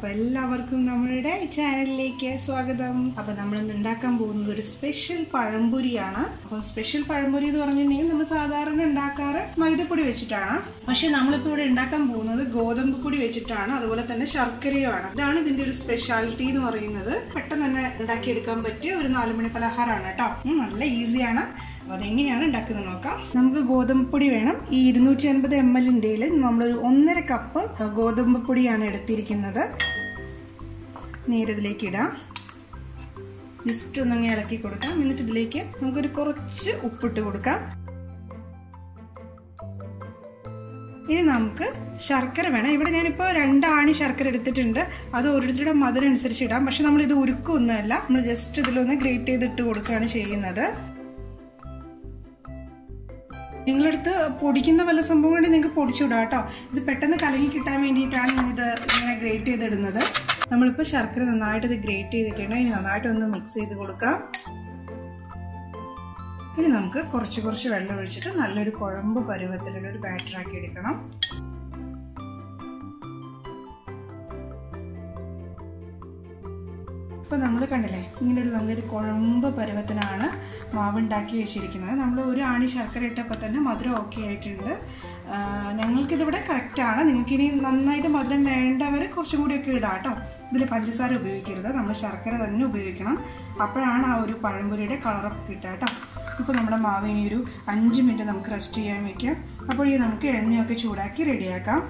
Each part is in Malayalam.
എല്ലാവർക്കും നമ്മളുടെ ചാനലിലേക്ക് സ്വാഗതം അപ്പോൾ നമ്മൾ ഇന്ന് ഉണ്ടാക്കാൻ പോകുന്നത് ഒരു സ്പെഷ്യൽ പഴംപൊരിയാണ് അപ്പോൾ സ്പെഷ്യൽ പഴംപൊരി എന്ന് പറഞ്ഞിട്ടുണ്ടെങ്കിൽ നമ്മൾ സാധാരണ ഉണ്ടാക്കാറ് മൈദപ്പൊടി വെച്ചിട്ടാണ് പക്ഷെ നമ്മളിപ്പോൾ ഇവിടെ ഉണ്ടാക്കാൻ പോകുന്നത് ഗോതമ്പ് പൊടി വെച്ചിട്ടാണ് അതുപോലെ തന്നെ ശർക്കരയുമാണ് ഇതാണ് ഇതിന്റെ ഒരു സ്പെഷ്യാലിറ്റി എന്ന് പറയുന്നത് പെട്ടെന്ന് തന്നെ ഉണ്ടാക്കിയെടുക്കാൻ പറ്റിയ ഒരു നാലുമണി പലഹാരമാണ് കേട്ടോ ഉം, നല്ല ഈസിയാണ് അപ്പോൾ അതെങ്ങനെയാണ് ഉണ്ടാക്കുന്നത് നോക്കാം നമുക്ക് ഗോതമ്പ് പൊടി വേണം ഈ ഇരുന്നൂറ്റി അൻപത് എം എല്ലിൻ്റെ നമ്മളൊരു ഒന്നര കപ്പ് ഗോതമ്പ് പൊടിയാണ് എടുത്തിരിക്കുന്നത് നേരെ ഇതിലേക്ക് ഇടാം ജസ്റ്റ് ഒന്നങ്ങ് ഇളക്കി കൊടുക്കാം എന്നിട്ട് ഇതിലേക്ക് നമുക്കൊരു കുറച്ച് ഉപ്പിട്ട് കൊടുക്കാം ഇനി നമുക്ക് ശർക്കര വേണം ഇവിടെ ഞാനിപ്പോൾ രണ്ടാണി ശർക്കര എടുത്തിട്ടുണ്ട് അത് ഓരോരുത്തരുടെ മധുരം അനുസരിച്ച് ഇടാം പക്ഷെ നമ്മൾ ഇത് ഉരുക്കൊന്നുമല്ല നമ്മൾ ജസ്റ്റ് ഇതിലൊന്ന് ഗ്രേറ്റ് ചെയ്തിട്ട് കൊടുക്കുകയാണ് ചെയ്യുന്നത് നിങ്ങളടുത്ത് പൊടിക്കുന്ന വല്ല സംഭവം കൊണ്ട് നിങ്ങൾക്ക് പൊടിച്ചുവിടാം കേട്ടോ ഇത് പെട്ടെന്ന് കലങ്ങി കിട്ടാൻ വേണ്ടിയിട്ടാണ് ഞാനിത് ഇങ്ങനെ ഗ്രേറ്റ് ചെയ്തിടുന്നത് നമ്മളിപ്പോൾ ശർക്കര നന്നായിട്ട് ഇത് ഗ്രേറ്റ് ചെയ്തിട്ടുണ്ട് ഇനി നന്നായിട്ട് ഒന്ന് മിക്സ് ചെയ്ത് കൊടുക്കാം ഇനി നമുക്ക് കുറച്ച് കുറച്ച് വെള്ളം ഒഴിച്ചിട്ട് നല്ലൊരു കുഴമ്പ് പരുവത്തിലുള്ള ഒരു ബാറ്റർ ആക്കി എടുക്കണം ഇപ്പോൾ നമ്മൾ കണ്ടില്ലേ ഇങ്ങനെ ഒരു നല്ലൊരു കുഴമ്പ് പരുവത്തിനാണ് മാവ് ഉണ്ടാക്കി വെച്ചിരിക്കുന്നത് നമ്മൾ ഒരു ആണി ശർക്കര ഇട്ടപ്പോൾ തന്നെ മധുരം ഓക്കെ ആയിട്ടുണ്ട് ഞങ്ങൾക്കിതിവിടെ കറക്റ്റാണ് നിങ്ങൾക്കിനി നന്നായിട്ട് മധുരം വേണ്ടവർ കുറച്ചും കൂടിയൊക്കെ ഇടാം കേട്ടോ ഇതിൽ പഞ്ചസാര ഉപയോഗിക്കരുത് നമ്മൾ ശർക്കര തന്നെ ഉപയോഗിക്കണം അപ്പോഴാണ് ആ ഒരു പഴംപൊരിയുടെ കളറൊക്കെ കിട്ടുക കേട്ടോ ഇപ്പോൾ നമ്മുടെ മാവ് ഇനി ഒരു അഞ്ച് മിനിറ്റ് നമുക്ക് റെസ്റ്റ് ചെയ്യാൻ വെക്കാം അപ്പോൾ ഈ നമുക്ക് എണ്ണയൊക്കെ ചൂടാക്കി റെഡിയാക്കാം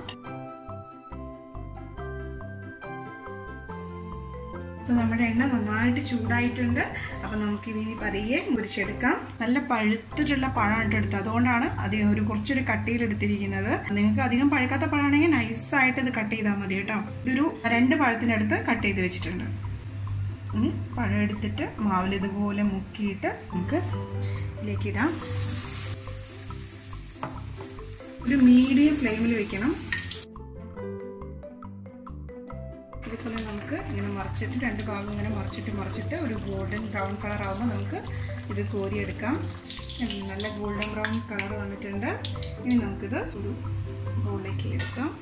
അപ്പോൾ നമ്മുടെ എണ്ണ നന്നായിട്ട് ചൂടായിട്ടുണ്ട് അപ്പോൾ നമുക്കിനി പതിയെ മുരിച്ചെടുക്കാം നല്ല പഴുത്തിട്ടുള്ള പഴമാണ് എടുത്തത് അതുകൊണ്ടാണ് അധികം ഒരു കുറച്ചൊരു കട്ടിയിൽ എടുത്തിരിക്കുന്നത് നിങ്ങൾക്ക് അധികം പഴുക്കാത്ത പഴമാണെങ്കിൽ നൈസായിട്ട് ഇത് കട്ട് ചെയ്താൽ മതി കേട്ടോ ഇതൊരു രണ്ട് പഴത്തിനടുത്ത് കട്ട് ചെയ്ത് വെച്ചിട്ടുണ്ട് ഇനി പഴം എടുത്തിട്ട് മാവിൽ ഇതുപോലെ മുക്കിയിട്ട് നമുക്ക് ഇതിലേക്ക് ഇടാം ഒരു മീഡിയം ഫ്ലെയിമിൽ വെക്കണം ഇതുപോലെ നമുക്ക് ഇങ്ങനെ മറിച്ചിട്ട് രണ്ട് ഭാഗം ഇങ്ങനെ മറിച്ചിട്ട് മറിച്ചിട്ട് ഒരു ഗോൾഡൻ ബ്രൗൺ കളർ ആകുമ്പോൾ നമുക്ക് ഇത് കോരിയെടുക്കാം നല്ല ഗോൾഡൻ ബ്രൗൺ കളർ വന്നിട്ടുണ്ട് ഇനി നമുക്കിത് ഒരു ബൗളിലേക്ക് എടുക്കാം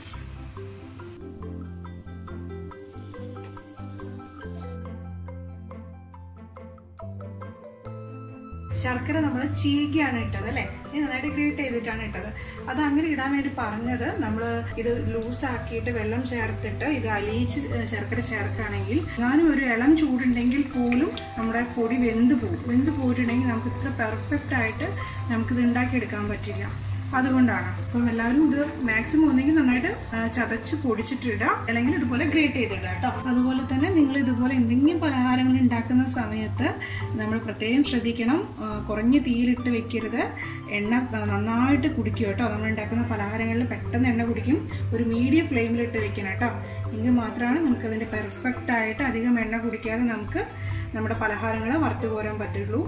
ശർക്കര നമ്മൾ ചീകിയാണ് ഇട്ടത് അല്ലേ ഇത് നന്നായിട്ട് ഗ്രേറ്റ് ചെയ്തിട്ടാണ് ഇട്ടത് അത് അങ്ങനെ ഇടാൻ വേണ്ടി പറഞ്ഞത് നമ്മൾ ഇത് ലൂസ് ആക്കിയിട്ട് വെള്ളം ചേർത്തിട്ട് ഇത് അലിയിച്ച് ശർക്കര ചേർക്കുകയാണെങ്കിൽ ഞാനും ഒരു ഇളം ചൂടുണ്ടെങ്കിൽ പോലും നമ്മുടെ പൊടി വെന്ത് പോകും വെന്ത് പോയിട്ടുണ്ടെങ്കിൽ നമുക്ക് ഇത്ര പെർഫെക്റ്റ് ആയിട്ട് നമുക്കിത് ഉണ്ടാക്കിയെടുക്കാൻ പറ്റില്ല അതുകൊണ്ടാണ് അപ്പം എല്ലാവരും ഇത് മാക്സിമം ഒന്നെങ്കിൽ നന്നായിട്ട് ചതച്ച് പൊടിച്ചിട്ടിടുക അല്ലെങ്കിൽ ഇതുപോലെ ഗ്രേറ്റ് ചെയ്തിടുക കേട്ടോ അതുപോലെ തന്നെ നിങ്ങൾ ഇതുപോലെ എന്തെങ്കിലും പലഹാരങ്ങൾ ഉണ്ടാക്കുന്ന സമയത്ത് നമ്മൾ പ്രത്യേകം ശ്രദ്ധിക്കണം കുറഞ്ഞ തീയിലിട്ട് വെക്കരുത് എണ്ണ നന്നായിട്ട് കുടിക്കും കേട്ടോ നമ്മൾ ഉണ്ടാക്കുന്ന പലഹാരങ്ങളിൽ പെട്ടെന്ന് എണ്ണ കുടിക്കും ഒരു മീഡിയം ഫ്ലെയിമിലിട്ട് വെക്കണം കേട്ടോ എങ്കിൽ മാത്രമാണ് നമുക്ക് അതിൻ്റെ പെർഫെക്റ്റ് ആയിട്ട് അധികം എണ്ണ കുടിക്കാതെ നമുക്ക് നമ്മുടെ പലഹാരങ്ങൾ വറുത്ത് കോരാൻ പറ്റുള്ളൂ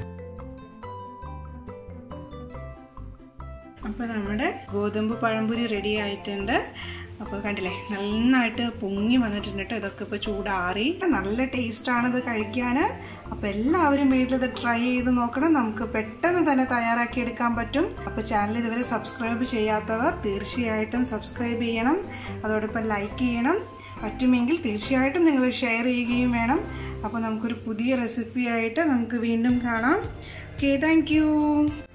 അപ്പോൾ നമ്മുടെ ഗോതമ്പ് പഴംപൊരി റെഡി ആയിട്ടുണ്ട് അപ്പോൾ കണ്ടില്ലേ നന്നായിട്ട് പൊങ്ങി വന്നിട്ടുണ്ട് കേട്ടോ ഇതൊക്കെ ഇപ്പോൾ ചൂടാറി നല്ല ടേസ്റ്റാണ് ഇത് കഴിക്കാൻ അപ്പോൾ എല്ലാവരും വീട്ടിലിത് ട്രൈ ചെയ്ത് നോക്കണം നമുക്ക് പെട്ടെന്ന് തന്നെ തയ്യാറാക്കി എടുക്കാൻ പറ്റും അപ്പോൾ ചാനൽ ഇതുവരെ സബ്സ്ക്രൈബ് ചെയ്യാത്തവർ തീർച്ചയായിട്ടും സബ്സ്ക്രൈബ് ചെയ്യണം അതോടൊപ്പം ലൈക്ക് ചെയ്യണം പറ്റുമെങ്കിൽ തീർച്ചയായിട്ടും നിങ്ങൾ ഷെയർ ചെയ്യുകയും വേണം അപ്പോൾ നമുക്കൊരു പുതിയ റെസിപ്പി ആയിട്ട് നമുക്ക് വീണ്ടും കാണാം ഓക്കെ താങ്ക്